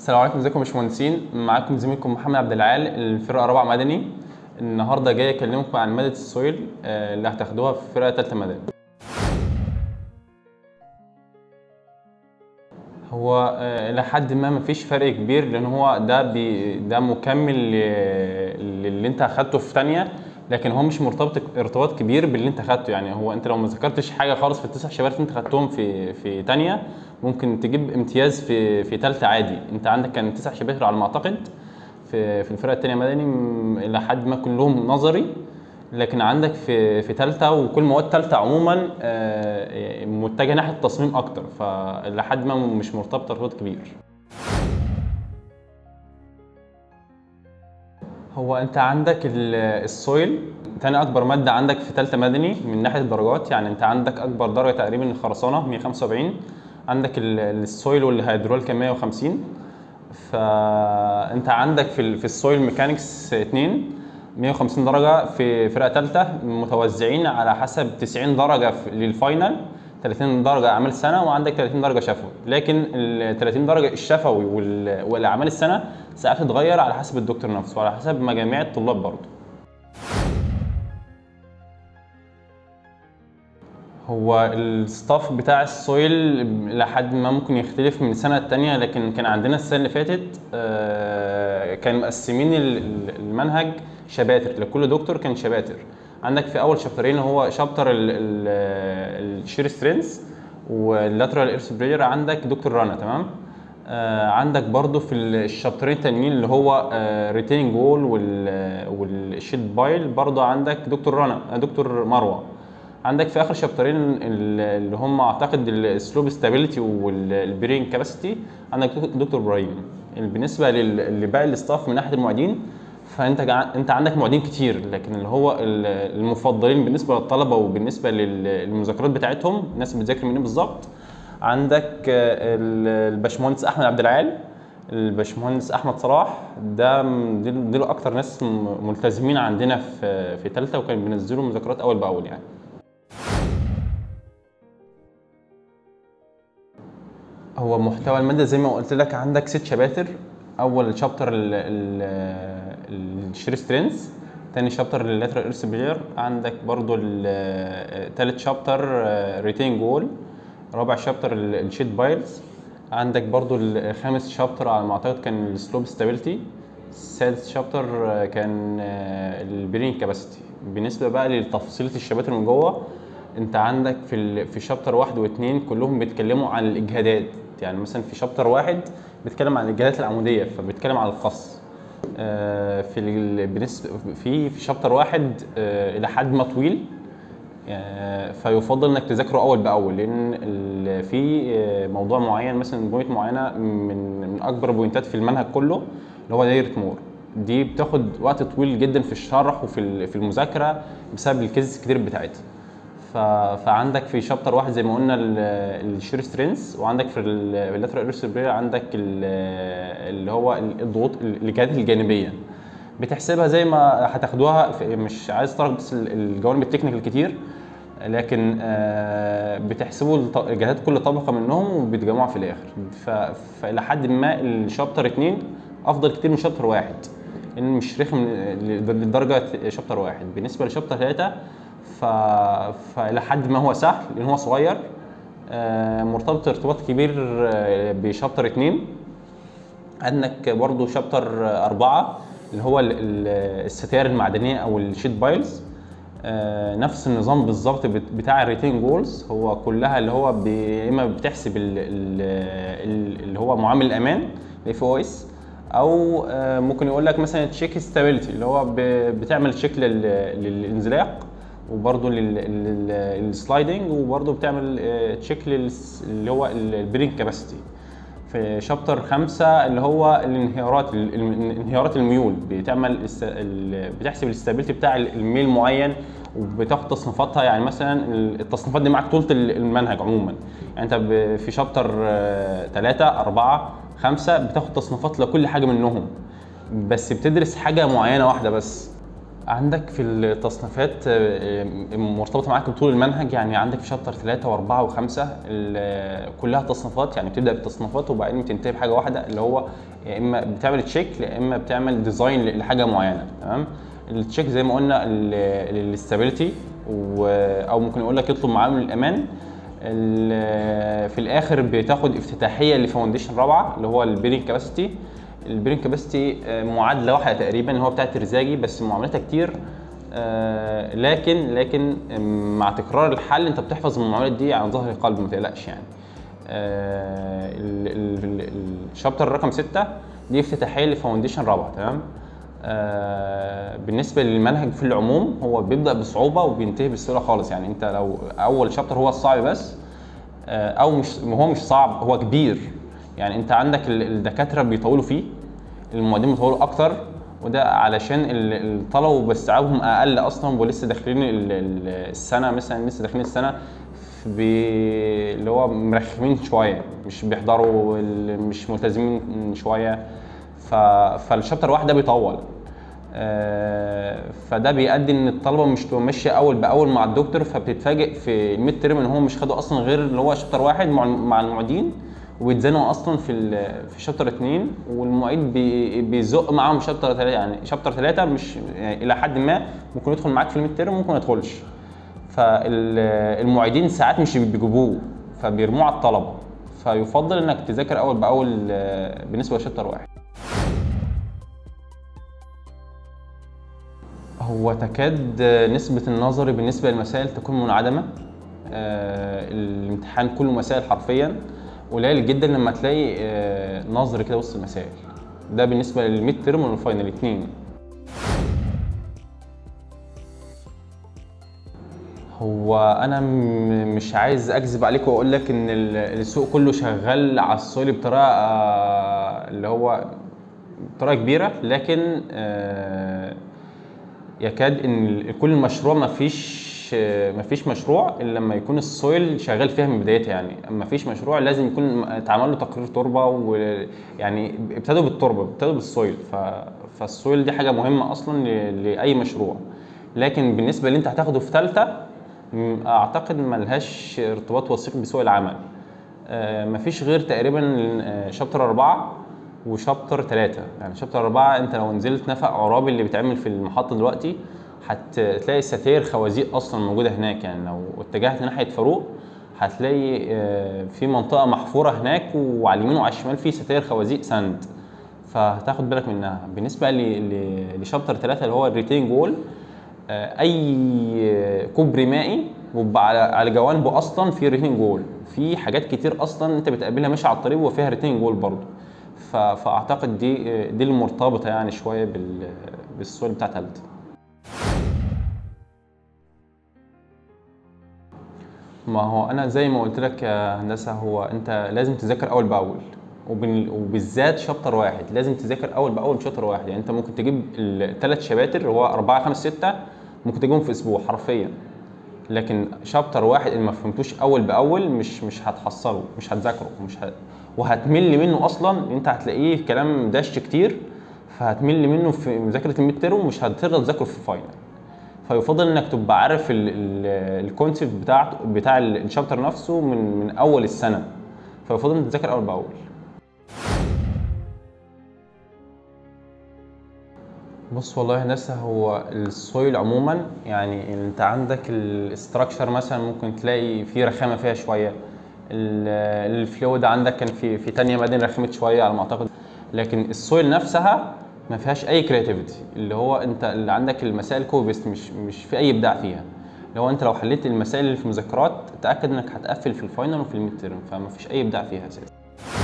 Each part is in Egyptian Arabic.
السلام عليكم ازيكم يا باشمهندسين معاكم زميلكم محمد عبد العال الفرقه رابعه مدني النهارده جاي اكلمكم عن ماده السويل آه، اللي هتاخدوها في فرقه ثالثه مدني هو آه، الى حد ما مفيش فرق كبير لان هو ده بي ده مكمل ل- للي انت اخدته في ثانيه لكن هو مش مرتبط ارتباط كبير باللي انت اخدته يعني هو انت لو ما ذاكرتش حاجه خالص في التسع شباتر اللي انت خدتهم في في ثانيه ممكن تجيب امتياز في في ثالثه عادي انت عندك كان تسع شباتر على ما اعتقد في في الفرقه الثانيه مدني م- الى حد ما كلهم نظري لكن عندك في في ثالثه وكل مواد ثالثه عموما آه، متجهه ناحيه التصميم اكتر فلحد ما مش مرتبط ارتباط كبير هو انت عندك ال- السويل تاني اكبر ماده عندك في ثالثه مدني من ناحيه الدرجات يعني انت عندك اكبر درجه تقريبا الخرسانه 175 عندك ال- السويل والهيدروليك 150 فانت عندك في ال- في السويل ميكانكس 2 150 درجه في فرقه ثالثه متوزعين على حسب 90 درجه في- للفاينل 30 درجه اعمال سنه وعندك 30 درجه شفوي لكن ال 30 درجه الشفوي وال- والاعمال السنه ساعات تتغير على حسب الدكتور نفسه وعلى حسب مجاميع الطلاب برضه هو الستاف بتاع السويل لحد ما ممكن يختلف من سنة تانية لكن كان عندنا السنة اللي فاتت آه، كان مقسمين ال- ال- المنهج شباتر لكل دكتور كان شباتر عندك في أول شابترين هو شابتر الشير سترينث واللاترال ايرث برير عندك دكتور رنا تمام آه، عندك برضو في الشابترين التانيين اللي هو ريتيننج وول والشيت بايل برضو عندك دكتور رنا آه، دكتور مروه عندك في اخر شابترين ال- اللي هم اعتقد السلوب ستابيليتي والبرين كاباسيتي عندك دك- دكتور ابراهيم بالنسبه لل- لباقي الاستاف من ناحيه المعيدين فانت جع- انت عندك معيدين كتير لكن اللي هو ال- المفضلين بالنسبه للطلبه وبالنسبه لل- للمذاكرات بتاعتهم الناس اللي بتذاكر منين بالظبط عندك آه، ال- الباشمهندس احمد عبد العال الباشمهندس احمد صلاح ده م- دول دول اكتر ناس م- ملتزمين عندنا في في ثالثه وكان بينزلوا مذاكرات اول باول يعني هو محتوى المادة زي ما قلت لك عندك ست شباتر أول شابتر الشير سترينث تاني شابتر اللاترال ايرث بلير عندك برضو ال- تالت شابتر ريتين جول رابع شابتر الشيت بايلز عندك برضو الخامس شابتر على ما اعتقد كان السلوب ستابيليتي السادس شابتر كان البرين كاباسيتي بالنسبه بقى لتفصيله الشباتر من جوه انت عندك في ال... في شابتر واحد واثنين كلهم بيتكلموا عن الاجهادات يعني مثلا في شابتر واحد بيتكلم عن الاجهادات العموديه فبيتكلم عن القص آه، في ال... بالنسبه في في شابتر واحد آه، الى حد ما طويل آه، فيفضل انك تذاكره اول باول لان ال- في آه، موضوع معين مثلا بوينت معينه من من اكبر بوينتات في المنهج كله اللي هو دايره مور دي بتاخد وقت طويل جدا في الشرح وفي ال- في المذاكره بسبب الكيز كتير بتاعتها ف... فعندك في شابتر واحد زي ما قلنا الشير سترينث وعندك في اللاترال ايرث عندك ال- اللي هو الضغوط الاجهادات الجانبيه بتحسبها زي ما هتاخدوها في- مش عايز تعرف بس ال- الجوانب التكنيكال كتير لكن آه، بتحسبوا الط- اجهادات كل طبقه منهم وبتجمعوا في الاخر ف... فالى حد ما الشابتر اتنين افضل كتير من شابتر واحد لان مش رخم لدرجه شابتر واحد بالنسبه لشابتر ثلاثه ف... فالى حد ما هو سهل لان هو صغير آه، مرتبط ارتباط كبير آه، بشابتر اتنين عندك برضو شابتر أربعة اللي هو ال- ال- الستائر المعدنية أو الشيت بايلز آه، نفس النظام بالظبط بت- بتاع الريتين جولز هو كلها اللي هو ب- يا اما بتحسب ال- ال- ال- اللي هو معامل الامان الاف او اس او آه، ممكن يقول لك مثلا تشيك ستابيليتي اللي هو ب- بتعمل تشيك لل- للانزلاق وبرضه للسلايدنج وبرضه بتعمل تشيك اللي هو البرينج كاباسيتي في شابتر خمسة اللي هو الانهيارات ال- ال- انهيارات الميول بتعمل الس- ال- بتحسب الاستابيليتي بتاع الميل معين وبتاخد تصنيفاتها يعني مثلا ال- التصنيفات دي معاك طول ال- المنهج عموما يعني انت ب- في شابتر ثلاثة أربعة خمسة بتاخد تصنيفات لكل حاجة منهم بس بتدرس حاجة معينة واحدة بس عندك في التصنيفات آه، مرتبطه معاك بطول المنهج يعني عندك في شابتر 3 و4 و5 كلها تصنيفات يعني بتبدا بالتصنيفات وبعدين بتنتهي بحاجه واحده اللي هو يا اما بتعمل تشيك يا اما بتعمل ديزاين لحاجه معينه تمام التشيك زي ما قلنا الاستابيليتي او ممكن يقول لك يطلب معامل الامان ال- في الاخر بتاخد افتتاحيه لفاونديشن رابعه اللي هو البيرنج كاباسيتي البيرنج كاباسيتي معادله واحده تقريبا هو بتاعت رزاجي بس معاملتها كتير آه، لكن لكن مع تكرار الحل انت بتحفظ المعاملات دي عن ظهر قلب ما تقلقش يعني آه، ال- ال- ال- الشابتر رقم 6 دي افتتاحيه لفاونديشن رابعه تمام آه، بالنسبه للمنهج في العموم هو بيبدا بصعوبه وبينتهي بسهوله خالص يعني انت لو اول شابتر هو الصعب بس آه، او مش هو مش صعب هو كبير يعني انت عندك ال- الدكاتره بيطولوا فيه المعيدين بيطولوا اكتر وده علشان ال- الطلبه باستيعابهم اقل اصلا ولسه داخلين ال- ال- السنه مثلا لسه داخلين السنه بي- اللي هو مرخمين شويه مش بيحضروا ال- مش ملتزمين شويه ف... فالشابتر واحد ده بيطول آه، فده بيؤدي ان الطلبه مش تبقى ماشيه اول باول مع الدكتور فبتتفاجئ في الميد ترم ان هم مش خدوا اصلا غير اللي هو شابتر واحد مع مع المعيدين وبيتزنقوا اصلا في ال- في شابتر اثنين والمعيد بي- بيزق معاهم شابتر ثلاثه يعني شابتر ثلاثه مش يعني الى حد ما ممكن يدخل معاك في الميد ترم ممكن ما يدخلش فالمعيدين ساعات مش بيجيبوه فبيرموه على الطلبه فيفضل انك تذاكر اول باول آه، بالنسبه لشابتر واحد هو تكاد نسبة النظري بالنسبة للمسائل تكون منعدمة آه، الامتحان كله مسائل حرفيا قليل جدا لما تلاقي آه، نظري كده وسط المسائل ده بالنسبة للميد ترم والفاينل الاثنين هو انا م- مش عايز اكذب عليك واقول لك ان ال- السوق كله شغال على السويل بطريقه آه، اللي هو بطريقه كبيره لكن آه، يكاد ان ال- كل مشروع ما فيش ما فيش مشروع الا لما يكون السويل شغال فيها من بدايتها يعني ما فيش مشروع لازم يكون اتعمل له تقرير تربه ويعني ابتدوا بالتربه ابتدوا بالسويل ف... فالسويل دي حاجه مهمه اصلا ل... لاي مشروع لكن بالنسبه اللي انت هتاخده في ثالثه م- اعتقد ملهاش ارتباط وثيق بسوق العمل آه، مفيش غير تقريبا آه، شابتر أربعة وشابتر ثلاثة يعني شابتر أربعة أنت لو نزلت نفق عرابي اللي بيتعمل في المحطة دلوقتي هتلاقي ستاير خوازيق أصلا موجودة هناك يعني لو اتجهت ناحية فاروق هتلاقي آه، في منطقة محفورة هناك وعلى اليمين وعلى الشمال في ستاير خوازيق سند فهتاخد بالك منها بالنسبة ل- ل- لشابتر ثلاثة اللي هو الريتين جول آه، اي كوبري مائي بيبقى على على جوانبه اصلا في ريتين جول في حاجات كتير اصلا انت بتقابلها ماشي على الطريق وفيها ريتين جول برضه ف- فاعتقد دي دي المرتبطه يعني شويه بال بالسؤال بتاع تالتة ما هو انا زي ما قلت لك يا هندسه هو انت لازم تذاكر اول باول وبال- وبالذات شابتر واحد لازم تذاكر اول باول شابتر واحد يعني انت ممكن تجيب الثلاث شباتر اللي هو اربعه خمسه سته ممكن تجيبهم في اسبوع حرفيا لكن شابتر واحد اللي ما فهمتوش اول باول مش مش هتحصله مش هتذاكره مش ه... وهتمل منه اصلا انت هتلاقيه كلام داش كتير فهتمل منه في مذاكره الميد تيرم ومش هتقدر تذاكره في الفاينل فيفضل انك تبقى عارف الكونسيبت بتاع بتاع ال- الشابتر نفسه من من اول السنه فيفضل انك تذاكر اول باول بص والله يا هندسه هو السويل عموما يعني انت عندك الاستراكشر مثلا ممكن تلاقي فيه رخامه فيها شويه ال- الفلويد عندك كان في في تانية مدن رخمت شويه على ما اعتقد لكن السويل نفسها ما فيهاش اي كرياتيفيتي اللي هو انت اللي عندك المسائل كوبيست مش مش في اي ابداع فيها اللي هو انت لو حليت المسائل اللي في المذكرات تاكد انك هتقفل في الفاينل وفي الميد تيرم فما فيش اي ابداع فيها اساسا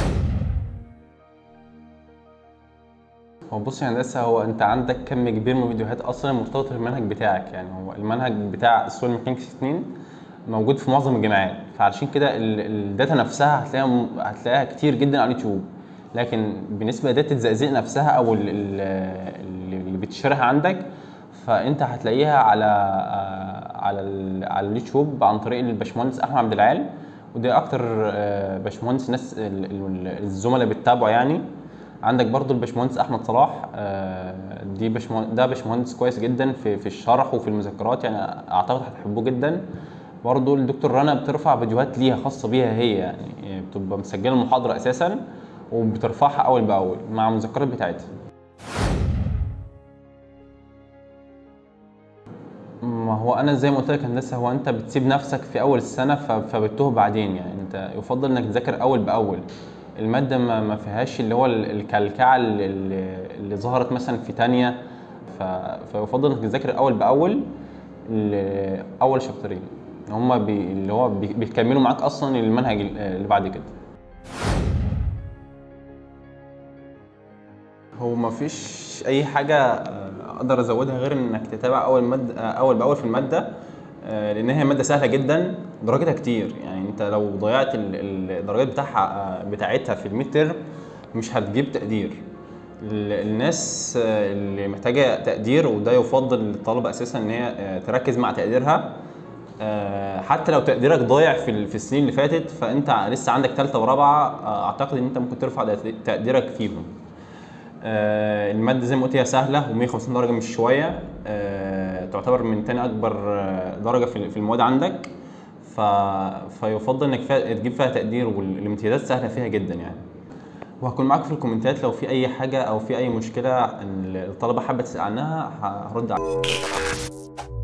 هو بص يا هندسه هو انت عندك كم كبير من الفيديوهات اصلا مرتبطه بالمنهج بتاعك يعني هو المنهج بتاع السويل ميكانكس 2 موجود في معظم الجامعات فعلشان كده ال- الداتا نفسها هتلاقيها هتلاقيها كتير جدا على اليوتيوب لكن بالنسبه لداتا الزقازيق نفسها او ال- ال- اللي بتشتريها عندك فانت هتلاقيها على آه، على ال- على اليوتيوب عن طريق الباشمهندس احمد عبد العال وده اكتر آه، باشمهندس ناس ال- ال- الزملاء بتتابعه يعني عندك برضو الباشمهندس احمد صلاح آه، آه، دي باشمهندس ده باشمهندس كويس جدا في في الشرح وفي المذكرات يعني اعتقد هتحبوه جدا برضه الدكتور رنا بترفع فيديوهات ليها خاصه بيها هي يعني بتبقى مسجله المحاضره اساسا وبترفعها اول باول مع المذكرات بتاعتها ما هو انا زي ما قلت لك هندسه هو انت بتسيب نفسك في اول السنه ف- فبتتوه بعدين يعني انت يفضل انك تذاكر اول باول الماده ما ما فيهاش اللي هو ال- الكلكعه اللي, اللي ظهرت مثلا في تانية ف- فيفضل انك تذاكر اول باول ال- اول شابترين هما بي اللي هو بي- بيكملوا معاك اصلا المنهج اللي بعد كده هو ما فيش اي حاجه آه، اقدر ازودها غير انك تتابع اول ماده آه، اول باول في الماده آه، لان هي ماده سهله جدا درجتها كتير يعني انت لو ضيعت ال- ال- الدرجات بتاعها آه، بتاعتها في الميد ترم مش هتجيب تقدير ال- الناس آه، اللي محتاجه تقدير وده يفضل للطلبه اساسا ان هي آه، تركز مع تقديرها آه، حتى لو تقديرك ضايع في ال- في السنين اللي فاتت فانت لسه عندك ثالثه ورابعه آه، اعتقد ان انت ممكن ترفع تقديرك فيهم آه، المادة زي ما قلت هي سهلة و150 درجة مش شوية آه، تعتبر من تاني أكبر آه، درجة في في المواد عندك ف... فيفضل إنك فيها تجيب فيها تقدير والامتيازات سهلة فيها جدا يعني وهكون معاكم في الكومنتات لو في أي حاجة أو في أي مشكلة الطلبة حابة تسأل عنها هرد عليها